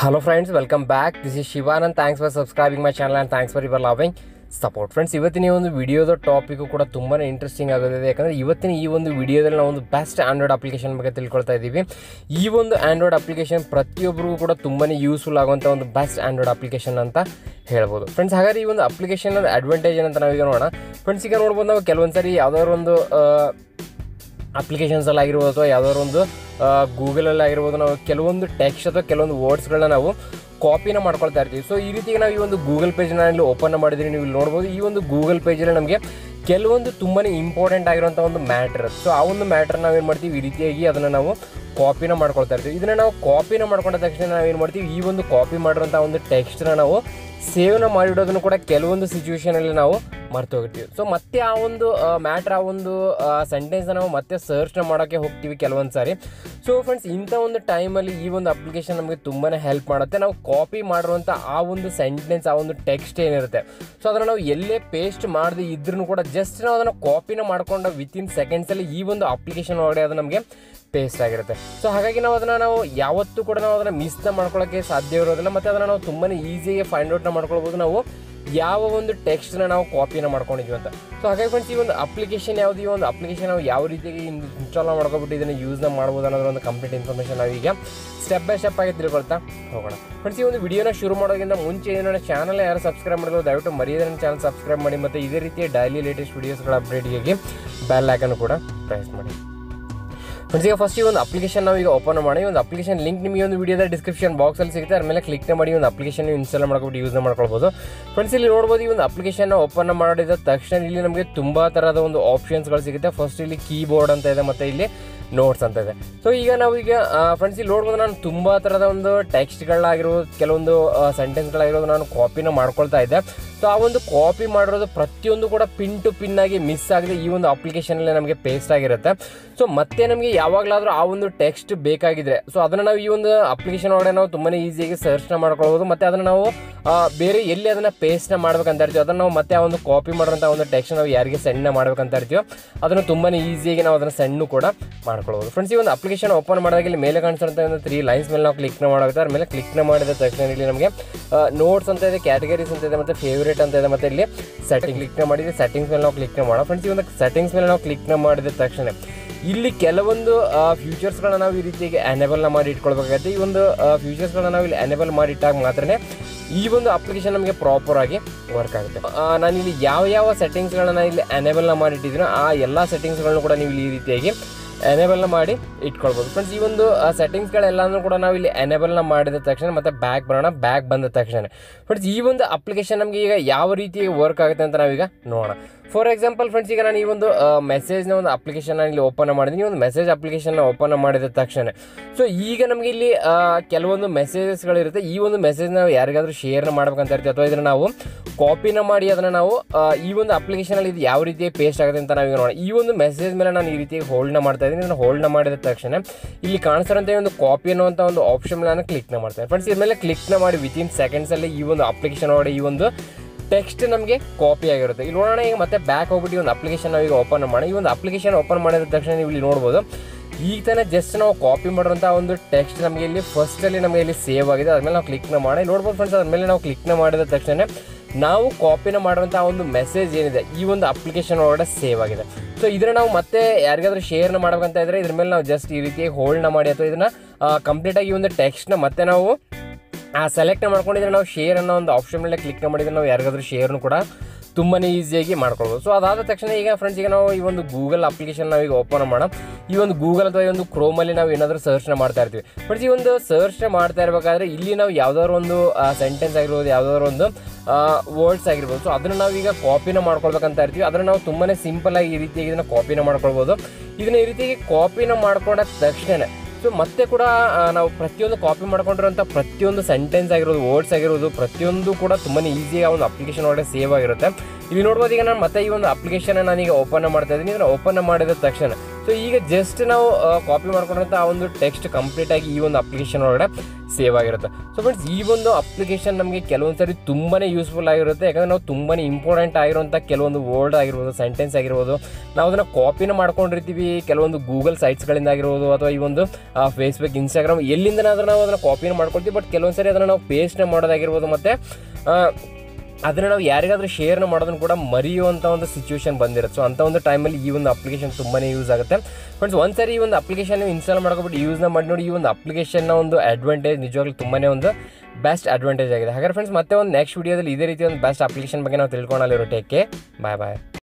hello friends welcome back this is Shivanand thanks for subscribing my channel and thanks for your loving support friends ಇವತ್ತಿನ ಈ ಒಂದು ವಿಡಿಯೋದ topic ಕೂಡ ತುಂಬಾ interesting ಆಗೋದಿದೆ ಯಾಕಂದರೆ ಇವತ್ತಿನ ಈ ಒಂದು ವಿಡಿಯೋದಲ್ಲಿ ನಾವು ಒಂದು ಬೆಸ್ಟ್ ಆಂಡ್ರಾಯ್ಡ್ ಅಪ್ಲಿಕೇಶನ್ ಬಗ್ಗೆ ತಿಳ್ಕೊಳ್ತಾ ಇದ್ದೀವಿ ಈ ಒಂದು ಆಂಡ್ರಾಯ್ಡ್ ಅಪ್ಲಿಕೇಶನ್ ಪ್ರತಿಯೊಬ್ಬರಿಗೂ ಕೂಡ ತುಂಬಾ ಯೂಸ್ಫುಲ್ ಆಗುವಂಥ ಒಂದು ಬೆಸ್ಟ್ ಆಂಡ್ರಾಯ್ಡ್ ಅಪ್ಲಿಕೇಶನ್ ಅಂತ ಹೇಳ್ಬೋದು ಫ್ರೆಂಡ್ಸ್ ಹಾಗಾದ್ರೆ ಈ ಒಂದು ಅಪ್ಲಿಕೇಶನ್ ಅಡ್ವಾಂಟೇಜ್ ಏನಂತ ನಾವೀಗ ನೋಡೋಣ ಫ್ರೆಂಡ್ಸ್ ಈಗ ನೋಡ್ಬೋದು ನಾವು ಕೆಲವೊಂದು ಸರಿ ಯಾವುದಾದ್ರು ಒಂದು ಅಪ್ಲಿಕೇಶನ್ಸಲ್ಲಿ ಆಗಿರ್ಬೋದು ಅಥವಾ ಯಾವುದಾದ್ರು ಒಂದು ಗೂಗಲಲ್ಲಿ ಆಗಿರ್ಬೋದು ನಾವು ಕೆಲವೊಂದು ಟೆಕ್ಸ್ಟ್ ಅಥವಾ ಕೆಲವೊಂದು ವರ್ಡ್ಸ್ಗಳನ್ನ ನಾವು ಕಾಪಿನ ಮಾಡ್ಕೊಳ್ತಾ ಇರ್ತೀವಿ ಸೊ ಈ ರೀತಿಗೆ ನಾವು ಈ ಒಂದು ಗೂಗಲ್ ಪೇಜ್ನ ಇಲ್ಲಿ ಓಪನ್ ಮಾಡಿದ್ರೆ ನೀವು ಇಲ್ಲಿ ನೋಡ್ಬೋದು ಈ ಒಂದು ಗೂಗಲ್ ಪೇಜಲ್ಲಿ ನಮಗೆ ಕೆಲವೊಂದು ತುಂಬಾ ಇಂಪಾರ್ಟೆಂಟ್ ಆಗಿರುವಂಥ ಒಂದು ಮ್ಯಾಟ್ರ್ ಸೊ ಆ ಒಂದು ಮ್ಯಾಟ್ರ್ ನಾವೇನು ಮಾಡ್ತೀವಿ ಈ ರೀತಿಯಾಗಿ ಅದನ್ನು ನಾವು ಕಾಪಿನ ಮಾಡ್ಕೊಳ್ತಾ ಇರ್ತೀವಿ ಇದನ್ನು ನಾವು ಕಾಪಿನ ಮಾಡ್ಕೊಂಡ ತಕ್ಷಣ ನಾವೇನು ಮಾಡ್ತೀವಿ ಈ ಒಂದು ಕಾಪಿ ಮಾಡಿರೋಂಥ ಒಂದು ಟೆಕ್ಸ್ಟ್ನ ನಾವು ಸೇವ್ನ ಮಾಡಿಡೋದನ್ನು ಕೂಡ ಕೆಲವೊಂದು ಸಿಚುವೇಶನಲ್ಲಿ ನಾವು ಮರ್ತು ಹೋಗಿರ್ತೀವಿ ಸೊ ಮತ್ತೆ ಆ ಒಂದು ಮ್ಯಾಟ್ರ್ ಆ ಒಂದು ಸೆಂಟೆನ್ಸ್ ನಾವು ಮತ್ತೆ ಸರ್ಚ್ನ ಮಾಡೋಕ್ಕೆ ಹೋಗ್ತೀವಿ ಕೆಲವೊಂದು ಸಾರಿ ಸೊ ಫ್ರೆಂಡ್ಸ್ ಇಂಥ ಒಂದು ಟೈಮಲ್ಲಿ ಈ ಒಂದು ಅಪ್ಲಿಕೇಶನ್ ನಮಗೆ ತುಂಬಾ ಹೆಲ್ಪ್ ಮಾಡುತ್ತೆ ನಾವು ಕಾಪಿ ಮಾಡಿರುವಂಥ ಆ ಒಂದು ಸೆಂಟೆನ್ಸ್ ಆ ಒಂದು ಟೆಕ್ಸ್ಟ್ ಏನಿರುತ್ತೆ ಸೊ ಅದನ್ನು ನಾವು ಎಲ್ಲೇ ಪೇಸ್ಟ್ ಮಾಡದೆ ಇದ್ರೂ ಕೂಡ ಜಸ್ಟ್ ನಾವು ಅದನ್ನು ಕಾಪಿನ ಮಾಡ್ಕೊಂಡು ವಿತಿನ್ ಸೆಕೆಂಡ್ಸಲ್ಲಿ ಈ ಒಂದು ಅಪ್ಲಿಕೇಶನ್ ಒಳಗಡೆ ಅದು ನಮಗೆ ಪೇಸ್ಟ್ ಆಗಿರುತ್ತೆ ಸೊ ಹಾಗಾಗಿ ನಾವು ಅದನ್ನು ನಾವು ಯಾವತ್ತೂ ಕೂಡ ನಾವು ಅದನ್ನು ಮಿಸ್ನ ಮಾಡ್ಕೊಳ್ಳೋಕ್ಕೆ ಸಾಧ್ಯ ಇರೋದಿಲ್ಲ ಮತ್ತು ಅದನ್ನು ನಾವು ತುಂಬಾ ಈಸಿಯಾಗಿ ಫೈಂಡ್ ಔಟ್ನ ಮಾಡ್ಕೊಳ್ಬೋದು ನಾವು ಯಾವ ಒಂದು ಟೆಕ್ಸ್ಟ್ನ ನಾವು ಕಾಪಿನ ಮಾಡ್ಕೊಂಡಿದ್ವಿ ಅಂತ ಸೊ ಹಾಗಾಗಿ ಫ್ರೆಂಡ್ಸ್ ಈ ಒಂದು ಅಪ್ಲಿಕೇಶನ್ ಯಾವುದು ಈ ಒಂದು ಅಪ್ಲಿಕೇಶನ್ ನಾವು ಯಾವ ರೀತಿಯಾಗಿ ಇನ್ಸ್ಟಾಲ್ ಮಾಡ್ಕೊಬಿಟ್ಟು ಇದನ್ನು ಯೂಸ್ನ ಮಾಡ್ಬೋದು ಅನ್ನೋದ್ರ ಒಂದು ಕಂಪ್ಲೀಟ್ ಇನ್ಫಾರ್ಮೇಷನ್ ನಾವೀಗ ಸ್ಟೆಪ್ ಬೈ ಸ್ಟೆಪ್ ಆಗಿ ತಿಳ್ಕೊಳ್ತಾ ಹೋಗೋಣ ಫ್ರೆಂಡ್ಸ್ ಈ ಒಂದು ವಿಡಿಯೋನ ಶುರು ಮಾಡೋದ್ರಿಂದ ಮುಂಚೆ ನನ್ನ ಚಾನಲ್ ಯಾರು ಸಬ್ಸ್ಕ್ರೈಬ್ ಮಾಡಿದ್ರು ದಯವಿಟ್ಟು ಮರೆಯದೇ ನನ್ನ ಚಾನಲ್ ಸಬ್ಸ್ಕ್ರೈಬ್ ಮಾಡಿ ಮತ್ತು ಇದೇ ರೀತಿಯ ಡೈಲಿ ಲೇಟೆಸ್ಟ್ ವೀಡಿಯೋಸ್ಗಳ ಅಪ್ಡೇಟ್ಗಾಗಿ ಬೆಲ್ ಐಕನ್ ಕೂಡ ಪ್ರೆಸ್ ಮಾಡಿ ಫ್ರೆಂಡ್ಸ್ ಈಗ ಫಸ್ಟ್ ಈ ಒಂದು ಅಪ್ಲಿಕೇಶನ್ ನಾವು ಈಗ ಓಪನ್ ಮಾಡಿ ಈ ಒಂದು ಅಪ್ಲಿಕೇಶನ್ ಲಿಂಕ್ ನಿಮಗೆ ಒಂದು ವಿಡಿಯೋದ ಡಿಸ್ಕ್ರಿಪ್ಷನ್ ಬಾಕ್ಸಲ್ಲಿ ಸಿಗುತ್ತೆ ಅದ್ರ ಮೇಲೆ ಕ್ಲಿಕ್ ಮಾಡಿ ಒಂದು ಅಪ್ಲಿಕೇಶನ್ ಇನ್ಸ್ಟಾಲ್ ಮಾಡ್ಕೊಂಡು ಯೂಸ್ ಮಾಡ್ಕೊಳ್ಬೋದು ಫ್ರೆಂಡ್ಸ್ ಇಲ್ಲಿ ನೋಡ್ಬೋದು ಈ ಒಂದು ಅಪ್ಲಿಕೇಶನ್ ಓಪನ್ ಮಾಡಿದ ತಕ್ಷಣ ಇಲ್ಲಿ ನಮಗೆ ತುಂಬ ಥರದ ಒಂದು ಆಪ್ಷನ್ಸ್ಗಳು ಸಿಗುತ್ತೆ ಫಸ್ಟ್ ಇಲ್ಲಿ ಕೀಬೋರ್ಡ್ ಅಂತ ಇದೆ ಮತ್ತು ಇಲ್ಲಿ ನೋಟ್ಸ್ ಅಂತ ಇದೆ ಸೊ ಈಗ ನಾವು ಈಗ ಫ್ರೆಂಡ್ಸ್ ಇಲ್ಲಿ ನೋಡ್ಬೋದು ನಾನು ತುಂಬ ಥರದ ಒಂದು ಟೆಕ್ಸ್ಟ್ಗಳಾಗಿರ್ಬೋದು ಕೆಲವೊಂದು ಸೆಂಟೆನ್ಸ್ಗಳಾಗಿರೋದು ನಾನು ಕಾಪಿನ ಮಾಡ್ಕೊಳ್ತಾ ಇದ್ದೆ ಸೊ ಆ ಒಂದು ಕಾಪಿ ಮಾಡಿರೋದು ಪ್ರತಿಯೊಂದು ಕೂಡ ಪಿನ್ ಟು ಪಿನ್ ಆಗಿ ಮಿಸ್ ಆಗಿದೆ ಈ ಒಂದು ಅಪ್ಲಿಕೇಶನಲ್ಲಿ ನಮಗೆ ಪೇಸ್ಟ್ ಆಗಿರುತ್ತೆ ಸೊ ಮತ್ತೆ ನಮಗೆ ಯಾವಾಗಲಾದರೂ ಆ ಒಂದು ಟೆಕ್ಸ್ಟ್ ಬೇಕಾಗಿದ್ರೆ ಸೊ ಅದನ್ನು ನಾವು ಈ ಒಂದು ಅಪ್ಲಿಕೇಶನ್ ಒಳಗಡೆ ನಾವು ತುಂಬಾ ಈಸಿಯಾಗಿ ಸರ್ಚ್ನ ಮಾಡ್ಕೊಳ್ಬೋದು ಮತ್ತು ಅದನ್ನು ನಾವು ಬೇರೆ ಎಲ್ಲಿ ಅದನ್ನು ಪೇಸ್ಟ್ನ ಮಾಡ್ಬೇಕಂತ ಇರ್ತೀವಿ ಅದನ್ನು ನಾವು ಮತ್ತೆ ಆ ಒಂದು ಕಾಪಿ ಮಾಡೋಂಥ ಒಂದು ಟೆಕ್ಸ್ಟ್ ನಾವು ಯಾರಿಗೆ ಸೆಂಡ್ನ ಮಾಡ್ಬೇಕಂತ ಇರ್ತೀವೋ ಅದನ್ನು ತುಂಬಾ ಈಸಿಯಾಗಿ ನಾವು ಅದನ್ನು ಸಣ್ಣ ಕೂಡ ಮಾಡ್ಕೊಳ್ಬೋದು ಫ್ರೆಂಡ್ಸ್ ಈ ಒಂದು ಅಪ್ಲಿಕೇಶನ್ ಓಪನ್ ಮಾಡಿದಾಗ ಇಲ್ಲಿ ಮೇಲೆ ಕಾಣಿಸುವಂಥ ಒಂದು ತ್ರೀ ಲೈನ್ಸ್ ಮೇಲೆ ನಾವು ಕ್ಲಿಕ್ನ ಮಾಡೋಗುತ್ತೆ ಅದ್ರ ಮೇಲೆ ಕ್ಲಿಕ್ನ ಮಾಡಿದ ತಕ್ಷಣ ಇಲ್ಲಿ ನಮಗೆ ನೋಟ್ಸ್ ಅಂತ ಇದೆ ಕ್ಯಾಟಗರೀಸ್ ಅಂತ ಇದೆ ಮತ್ತು ಫೇವ್ರೇಟ್ ಅಂತ ಇದೆ ಮತ್ತು ಇಲ್ಲಿ ಸೆಟ್ಟಿಂಗ್ ಕ್ಲಿಕ್ನ ಮಾಡಿದ್ರೆ ಸೆಟ್ಟಿಂಗ್ಸ್ ಮೇಲೆ ನಾವು ಕ್ಲಿಕ್ನ ಮಾಡೋ ಫ್ರೆಂಡ್ಸ್ ಈ ಒಂದು ಸೆಟ್ಟಿಂಗ್ಸ್ ಮೇಲೆ ನಾವು ಕ್ಲಿಕ್ನ ಮಾಡಿದ ತಕ್ಷಣ ಇಲ್ಲಿ ಕೆಲವೊಂದು ಫ್ಯೂಚರ್ಸ್ಗಳನ್ನ ನಾವು ಈ ರೀತಿಯಾಗಿ ಎನೇಬಲ್ನ ಮಾಡಿ ಇಟ್ಕೊಳ್ಬೇಕಾಗುತ್ತೆ ಈ ಒಂದು ಫ್ಯೂಚರ್ಸ್ಗಳನ್ನ ನಾವು ಇಲ್ಲಿ ಎನೇಬಲ್ ಮಾಡಿ ಇಟ್ಟಾಗ ಮಾತ್ರನೇ ಈ ಒಂದು ಅಪ್ಲಿಕೇಶನ್ ನಮಗೆ ಪ್ರಾಪರ್ ಆಗಿ ವರ್ಕ್ ಆಗುತ್ತೆ ನಾನು ಇಲ್ಲಿ ಯಾವ ಯಾವ ಸೆಟ್ಟಿಂಗ್ಸ್ಗಳನ್ನ ಇಲ್ಲಿ ಎನೇಬಲ್ನ ಮಾಡಿ ಇಟ್ಟಿದ್ದೀನೋ ಆ ಎಲ್ಲ ಸೆಟ್ಟಿಂಗ್ಸ್ಗಳನ್ನು ಕೂಡ ನೀವು ಇಲ್ಲಿ ಈ ರೀತಿಯಾಗಿ ಎನೇಬಲ್ನ ಮಾಡಿ ಇಟ್ಕೊಳ್ಬೋದು ಫ್ರೆಂಡ್ಸ್ ಈ ಒಂದು ಸೆಟ್ಟಿಂಗ್ಸ್ಗಳೆಲ್ಲನೂ ಕೂಡ ನಾವು ಇಲ್ಲಿ ಎನೇಬಲ್ನ ಮಾಡಿದ ತಕ್ಷಣ ಮತ್ತು ಬ್ಯಾಕ್ ಬರೋಣ ಬ್ಯಾಕ್ ಬಂದ ತಕ್ಷಣ ಫ್ರೆಂಡ್ಸ್ ಈ ಒಂದು ಅಪ್ಲಿಕೇಶನ್ ನಮಗೆ ಈಗ ಯಾವ ರೀತಿ ವರ್ಕ್ ಆಗುತ್ತೆ ಅಂತ ನಾವೀಗ ನೋಡೋಣ ಫಾರ್ ಎಕ್ಸಾಂಪಲ್ ಫ್ರೆಂಡ್ಸ್ ಈಗ ನಾನು ಈ ಒಂದು ಮೆಸೇಜ್ನ ಒಂದು ಅಪ್ಲಿಕೇಶನ್ ಇಲ್ಲಿ ಓಪನ್ ಮಾಡಿದ್ದೀನಿ ಈ ಒಂದು ಮೆಸೇಜ್ ಅಪ್ಲಿಕೇಶನ್ ಓಪನ್ ಮಾಡಿದ ತಕ್ಷಣ ಸೊ ಈಗ ನಮಗೆ ಇಲ್ಲಿ ಕೆಲವೊಂದು ಮೆಸೇಜಸ್ಗಳಿರುತ್ತೆ ಈ ಒಂದು ಮೆಸೇಜ್ ನಾವು ಯಾರಿಗಾದ್ರೂ ಶೇರ್ನ ಮಾಡ್ಬೇಕಂತ ಇರ್ತೀವಿ ಅಥವಾ ಇದನ್ನು ನಾವು ಕಾಪಿನ ಮಾಡಿ ಅದನ್ನು ನಾವು ಈ ಒಂದು ಅಪ್ಲಿಕೇಶನಲ್ಲಿ ಇದು ಯಾವ ರೀತಿ ಪೇಸ್ಟ್ ಆಗುತ್ತೆ ಅಂತ ನಾವೀಗ ನೋಡೋಣ ಈ ಒಂದು ಮೆಸೇಜ್ ಮೇಲೆ ನಾನು ಈ ರೀತಿಯಾಗಿ ಹೋಲ್ಡ್ನ ಮಾಡ್ತಾ ಇದ್ದೀನಿ ಇದನ್ನು ಹೋಲ್ಡ್ನ ಮಾಡಿದ ತಕ್ಷಣ ಇಲ್ಲಿ ಕಾಣಿಸ್ತಾರಂತೆ ಒಂದು ಕಾಪಿ ಅನ್ನುವಂಥ ಒಂದು ಆಪ್ಷನ್ ಮೇಲೆ ನಾನು ಕ್ಲಿಕ್ನ ಮಾಡ್ತೇನೆ ಫ್ರೆಂಡ್ಸ್ ಇದ್ರ ಮೇಲೆ ಕ್ಲಿಕ್ನ ಮಾಡಿ ವಿತಿನ್ ಸೆಕೆಂಡ್ಸಲ್ಲಿ ಈ ಒಂದು ಅಪ್ಲಿಕೇಶನ್ ಒಳಗಡೆ ಈ ಒಂದು ಟೆಕ್ಸ್ಟ್ ನಮಗೆ ಕಾಪಿ ಆಗಿರುತ್ತೆ ಇಲ್ಲಿ ನೋಡೋಣ ಈಗ ಮತ್ತೆ ಬ್ಯಾಕ್ ಹೋಗ್ಬಿಟ್ಟು ಈ ಒಂದು ಅಪ್ಲಿಕೇಶನ್ ನಾವು ಈಗ ಓಪನ್ ಮಾಡಿ ಈ ಒಂದು ಅಪ್ಲಿಕೇಶನ್ ಓಪನ್ ಮಾಡಿದ ತಕ್ಷಣ ನೀವು ಇಲ್ಲಿ ನೋಡ್ಬೋದು ಈಗ ತಾನೇ ಜಸ್ಟ್ ನಾವು ಕಾಪಿ ಮಾಡಿರೋಂಥ ಒಂದು ಟೆಕ್ಸ್ಟ್ ನಮಗೆ ಇಲ್ಲಿ ಫಸ್ಟಲ್ಲಿ ನಮಗೆ ಇಲ್ಲಿ ಸೇವ್ ಆಗಿದೆ ಅದ್ಮೇಲೆ ನಾವು ಕ್ಲಿಕ್ನ ಮಾಡಿ ನೋಡ್ಬೋದು ಫ್ರೆಂಡ್ಸ್ ಅದ್ಮೇಲೆ ನಾವು ಕ್ಲಿಕ್ನ ಮಾಡಿದ ತಕ್ಷಣ ನಾವು ಕಾಪಿನ ಮಾಡುವಂಥ ಒಂದು ಮೆಸೇಜ್ ಏನಿದೆ ಈ ಒಂದು ಅಪ್ಲಿಕೇಶನ್ ಒಳಗಡೆ ಸೇವ್ ಆಗಿದೆ ಸೊ ಇದನ್ನ ನಾವು ಮತ್ತೆ ಯಾರಿಗಾದ್ರೂ ಶೇರ್ನ ಮಾಡ್ಬೇಕಂತ ಇದ್ರೆ ಇದ್ರ ಮೇಲೆ ನಾವು ಜಸ್ಟ್ ಈ ರೀತಿ ಹೋಲ್ಡ್ನ ಮಾಡಿ ಅಥವಾ ಇದನ್ನ ಕಂಪ್ಲೀಟಾಗಿ ಈ ಒಂದು ಟೆಕ್ಸ್ಟ್ನ ಮತ್ತೆ ನಾವು ಆ ಸೆಲೆಕ್ಟ್ ಮಾಡ್ಕೊಂಡಿದ್ರೆ ನಾವು ಶೇರ್ ಅನ್ನೋ ಒಂದು ಆಪ್ಷನ್ ಮೇಲೆ ಕ್ಲಿಕ್ ಮಾಡಿದ್ರೆ ನಾವು ಯಾರಿಗಾದ್ರೂ ಶೇರ್ನು ಕೂಡ ತುಂಬಾ ಈಸಿಯಾಗಿ ಮಾಡ್ಕೊಳ್ಬೋದು ಸೊ ಅದಾದ ತಕ್ಷಣ ಈಗ ಫ್ರೆಂಡ್ಸ್ ಈಗ ನಾವು ಈ ಒಂದು ಗೂಗಲ್ ಅಪ್ಲಿಕೇಶನ್ ನಾವು ಈಗ ಓಪನ್ ಮಾಡೋಣ ಈ ಒಂದು ಗೂಗಲ್ ಅಥವಾ ಈ ಒಂದು ಕ್ರೋಮಲ್ಲಿ ನಾವು ಏನಾದರೂ ಸರ್ಚ್ನ ಮಾಡ್ತಾ ಇರ್ತೀವಿ ಫ್ರೆಂಡ್ಸ್ ಈ ಒಂದು ಸರ್ಚ್ನ ಮಾಡ್ತಾ ಇರಬೇಕಾದ್ರೆ ಇಲ್ಲಿ ನಾವು ಯಾವ್ದಾದ್ರು ಒಂದು ಸೆಂಟೆನ್ಸ್ ಆಗಿರ್ಬೋದು ಯಾವ್ದಾದ್ರು ಒಂದು ವರ್ಡ್ಸ್ ಆಗಿರ್ಬೋದು ಸೊ ಅದನ್ನು ನಾವು ಈಗ ಕಾಪಿನ ಮಾಡ್ಕೊಳ್ಬೇಕಂತ ಇರ್ತೀವಿ ಅದನ್ನು ನಾವು ತುಂಬಾ ಸಿಂಪಲ್ ಆಗಿ ಈ ರೀತಿಯಾಗಿ ಇದನ್ನು ಕಾಪಿನ ಮಾಡ್ಕೊಳ್ಬೋದು ಇದನ್ನ ಈ ರೀತಿಯಾಗಿ ಕಾಪಿನ ಮಾಡ್ಕೊಂಡ ತಕ್ಷಣ ಸೊ ಮತ್ತೆ ಕೂಡ ನಾವು ಪ್ರತಿಯೊಂದು ಕಾಪಿ ಮಾಡ್ಕೊಂಡಿರೋಂಥ ಪ್ರತಿಯೊಂದು ಸೆಂಟೆನ್ಸ್ ಆಗಿರೋದು ವರ್ಡ್ಸ್ ಆಗಿರೋದು ಪ್ರತಿಯೊಂದು ಕೂಡ ತುಂಬಾ ಈಸಿಯಾಗಿ ಆ ಒಂದು ಅಪ್ಲಿಕೇಶನ್ ಒಳಗಡೆ ಸೇವ್ ಆಗಿರುತ್ತೆ ಇಲ್ಲಿ ನೋಡ್ಬೋದು ಈಗ ನಾನು ಮತ್ತೆ ಈ ಒಂದು ಅಪ್ಲಿಕೇಶನ್ ನಾನೀಗ ಓಪನ್ ಮಾಡ್ತಾ ಇದ್ದೀನಿ ಇದನ್ನು ಓಪನ್ ಮಾಡಿದ ತಕ್ಷಣ ಸೊ ಈಗ ಜಸ್ಟ್ ನಾವು ಕಾಪಿ ಮಾಡ್ಕೊಂಡಂಥ ಆ ಒಂದು ಟೆಕ್ಸ್ಟ್ ಕಂಪ್ಲೀಟಾಗಿ ಈ ಒಂದು ಅಪ್ಲಿಕೇಶನ್ ಒಳಗಡೆ ಸೇವ್ ಆಗಿರುತ್ತೆ ಸೊ ಫ್ರೆಂಡ್ಸ್ ಈ ಒಂದು ಅಪ್ಲಿಕೇಶನ್ ನಮಗೆ ಕೆಲವೊಂದು ಸರಿ ತುಂಬಾ ಯೂಸ್ಫುಲ್ ಆಗಿರುತ್ತೆ ಯಾಕಂದರೆ ನಾವು ತುಂಬಾ ಇಂಪಾರ್ಟೆಂಟ್ ಆಗಿರುವಂಥ ಕೆಲವೊಂದು ವರ್ಡ್ ಆಗಿರ್ಬೋದು ಸೆಂಟೆನ್ಸ್ ಆಗಿರ್ಬೋದು ನಾವು ಅದನ್ನು ಕಾಪಿನ ಮಾಡ್ಕೊಂಡಿರ್ತೀವಿ ಕೆಲವೊಂದು ಗೂಗಲ್ ಸೈಟ್ಸ್ಗಳಿಂದ ಆಗಿರ್ಬೋದು ಅಥವಾ ಈ ಒಂದು ಫೇಸ್ಬುಕ್ ಇನ್ಸ್ಟಾಗ್ರಾಮ್ ಎಲ್ಲಿಂದನಾದ್ರೂ ನಾವು ಅದನ್ನು ಕಾಪಿನ ಮಾಡ್ಕೊಳ್ತೀವಿ ಬಟ್ ಕೆಲವೊಂದು ಸರಿ ಅದನ್ನು ನಾವು ಪೇಸ್ಟ್ನ ಮಾಡೋದಾಗಿರ್ಬೋದು ಮತ್ತು ಅದನ್ನು ನಾವು ಯಾರಿಗಾದ್ರೂ ಶೇರ್ನ ಮಾಡೋದನ್ನು ಕೂಡ ಮರೆಯುವಂಥ ಒಂದು ಸಿಚುವೇಶನ್ ಬಂದಿರುತ್ತೆ ಸೊ ಅಂಥ ಒಂದು ಟೈಮಲ್ಲಿ ಈ ಒಂದು ಅಪ್ಲಿಕೇಶನ್ ತುಂಬಾ ಯೂಸ್ ಆಗುತ್ತೆ ಫ್ರೆಂಡ್ಸ್ ಒಂದ್ಸರಿ ಈ ಒಂದು ಅಪ್ಲಿಕೇಶನ್ ನೀವು ಇನ್ಸ್ಟಾಲ್ ಮಾಡ್ಕೊಬಿಟ್ಟು ಯೂಸ್ನ ಮಾಡಿ ನೋಡಿ ಈ ಒಂದು ಅಪ್ಲಿಕೇಶನ್ನ ಒಂದು ಅಡ್ವಾಂಟೇಜ್ ನಿಜವಾಗ್ಲೂ ತುಂಬಾ ಒಂದು ಬೆಸ್ಟ್ ಅಡ್ವಾಂಟೇಜ್ ಆಗಿದೆ ಹಾಗಾದ್ರೆ ಫ್ರೆಂಡ್ಸ್ ಮತ್ತೆ ಒಂದು ನೆಕ್ಸ್ಟ್ ವೀಡಿಯೋದಲ್ಲಿ ಇದೇ ರೀತಿ ಒಂದು ಬೆಸ್ಟ್ ಅಪ್ಲಿಕೇಶನ್ ಬಗ್ಗೆ ನಾವು ತಿಳ್ಕೊಳ್ಳಲಿರೋ ಟೇಕೆ ಬಾಯ್ ಬಾಯ್